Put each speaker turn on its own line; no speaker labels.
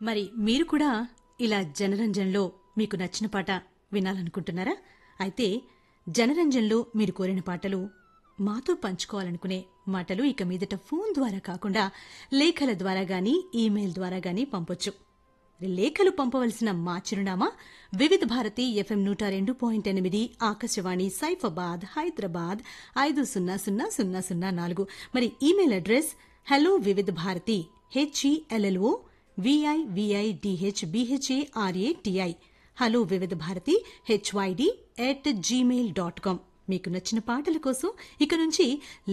మరి మీరు కూడా ఇలా జనరంజన్లో మీకు నచ్చిన పాట వినాలనుకుంటున్నారా అయితే జనరంజన్లో మీరు కోరిన పాటలు మాతో పంచుకోవాలనుకునే మాటలు ఇక మీదట ఫోన్ ద్వారా కాకుండా లేఖల ద్వారా గానీ ఈమెయిల్ ద్వారా గానీ పంపొచ్చు లేఖలు పంపవలసిన మా చిరునామా వివిధ భారతి ఎఫ్ఎం నూట రెండు పాయింట్ ఎనిమిది ఆకాశవాణి సైఫాబాద్ హైదరాబాద్ ఐదు సున్నా సున్నా సున్నా సున్నా నాలుగు మరి email address hello Vividh Bharati H E L L O V I V I D H B H A R A T I hello Vividh Bharati H Y D at Gmail dot com మీకు నచ్చిన పాటల కోసం ఇక నుంచి